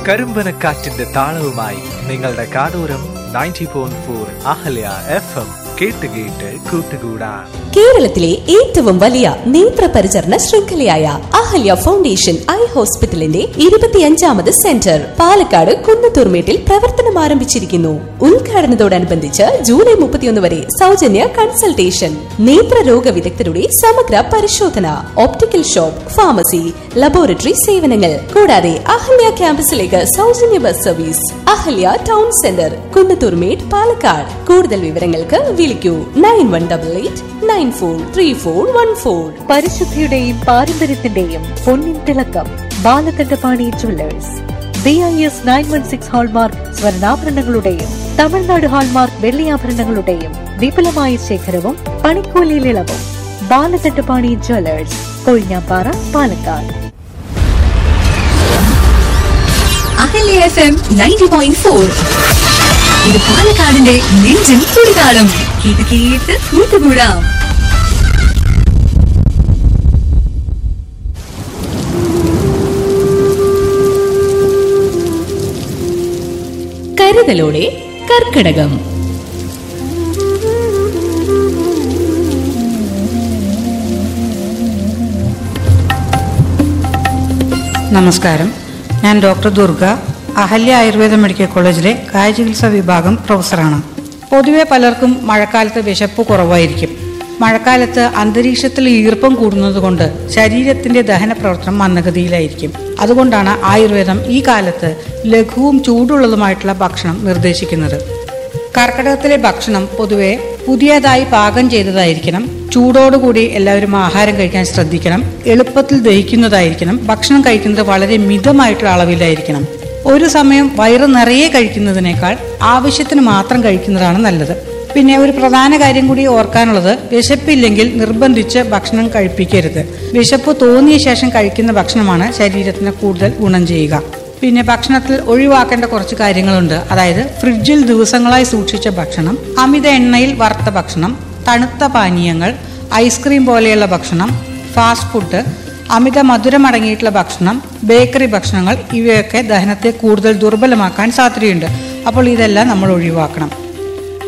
കരിമ്പനക്കാറ്റിന്റെ താളവുമായി നിങ്ങളുടെ കാടൂരം ninety point four Ahalya F M കേട്ട് കേട്ട് കൂട്ടുകൂടാൻ കേരളത്തിലെ ഏറ്റവും വലിയ നേത്ര പരിചരണ ശൃംഖലയായ അഹല്യ ഫൗണ്ടേഷൻ ഐ ഹോസ്പിറ്റലിന്റെ ഇരുപത്തിയഞ്ചാമത് സെന്റർ പാലക്കാട് കുന്നത്തൂർമേട്ടിൽ പ്രവർത്തനം ആരംഭിച്ചിരിക്കുന്നു ഉദ്ഘാടനത്തോടനുബന്ധിച്ച് ജൂലൈ മുപ്പത്തിയൊന്ന് വരെ സൗജന്യ കൺസൾട്ടേഷൻ നേത്രരോഗ വിദഗ്ധരുടെ സമഗ്ര പരിശോധന ഓപ്റ്റിക്കൽ ഷോപ്പ് ഫാർമസി ലബോറട്ടറി സേവനങ്ങൾ കൂടാതെ അഹല്യ ക്യാമ്പസിലേക്ക് സൗജന്യ bus service Ahalya town centre Kunnathurmedu Palakkad കൂടുതൽ വിവരങ്ങൾക്ക് വിളിക്കൂ nine one double eight nine four three four one four പരിശുദ്ധിയുടെയും പാരമ്പര്യത്തിന്റെയും പൊന്നിൻ തിളക്കം Balakandapani jewellers B I S nine one six hallmark സ്വർണ്ണാഭരണങ്ങളുടെയും തമിഴ്നാട് ഹാൾമാർക്ക് വെള്ളിയാഭരണങ്ങളുടെയും വിപുലമായ ശേഖരവും പണിക്കൂലിയിൽ ഇളവും Balakandapani jewellers Kozhinjampara Palakkad Ahalya F M ninety point four ഇത് പാലക്കാടിന്റെ നെഞ്ചിൻ തുടിതാളം കേട്ട് കേട്ട് കൂട്ടുകൂടാം കരുതലോടെ കർക്കിടകം നമസ്കാരം ഞാൻ ഡോക്ടർ ദുർഗ അഹല്യ ആയുർവേദ മെഡിക്കൽ കോളേജിലെ കായ ചികിത്സാ വിഭാഗം പ്രൊഫസറാണ് പൊതുവെ പലർക്കും മഴക്കാലത്ത് വിശപ്പ് കുറവായിരിക്കും മഴക്കാലത്ത് അന്തരീക്ഷത്തിൽ ഈർപ്പം കൂടുന്നതുകൊണ്ട് ശരീരത്തിന്റെ ദഹന പ്രവർത്തനം മന്ദഗതിയിലായിരിക്കും അതുകൊണ്ടാണ് ആയുർവേദം ഈ കാലത്ത് ലഘുവും ചൂടുള്ളതുമായിട്ടുള്ള ഭക്ഷണം നിർദ്ദേശിക്കുന്നത് കർക്കിടകത്തിലെ ഭക്ഷണം പൊതുവെ പുതിയതായി പാകം ചെയ്തതായിരിക്കണം ചൂടോടുകൂടി എല്ലാവരും ആഹാരം കഴിക്കാൻ ശ്രദ്ധിക്കണം എളുപ്പത്തിൽ ദഹിക്കുന്നതായിരിക്കണം ഭക്ഷണം കഴിക്കുന്നത് വളരെ മിതമായിട്ടുള്ള അളവിലായിരിക്കണം ഒരു സമയം വയറ് നിറയെ കഴിക്കുന്നതിനേക്കാൾ ആവശ്യത്തിന് മാത്രം കഴിക്കുന്നതാണ് നല്ലത് പിന്നെ ഒരു പ്രധാന കാര്യം കൂടി ഓർക്കാനുള്ളത് വിശപ്പില്ലെങ്കിൽ നിർബന്ധിച്ച് ഭക്ഷണം കഴിപ്പിക്കരുത് വിശപ്പ് തോന്നിയ ശേഷം കഴിക്കുന്ന ഭക്ഷണമാണ് ശരീരത്തിന് കൂടുതൽ ഗുണം ചെയ്യുക പിന്നെ ഭക്ഷണത്തിൽ ഒഴിവാക്കേണ്ട കുറച്ച് കാര്യങ്ങളുണ്ട് അതായത് ഫ്രിഡ്ജിൽ ദിവസങ്ങളായി സൂക്ഷിച്ച ഭക്ഷണം അമിത എണ്ണയിൽ വറുത്ത ഭക്ഷണം തണുത്ത പാനീയങ്ങൾ ഐസ്ക്രീം പോലെയുള്ള ഭക്ഷണം ഫാസ്റ്റ് ഫുഡ് അമിത മധുരം അടങ്ങിയിട്ടുള്ള ഭക്ഷണം ബേക്കറി ഭക്ഷണങ്ങൾ ഇവയൊക്കെ ദഹനത്തെ കൂടുതൽ ദുർബലമാക്കാൻ സാധ്യതയുണ്ട് അപ്പോൾ ഇതെല്ലാം നമ്മൾ ഒഴിവാക്കണം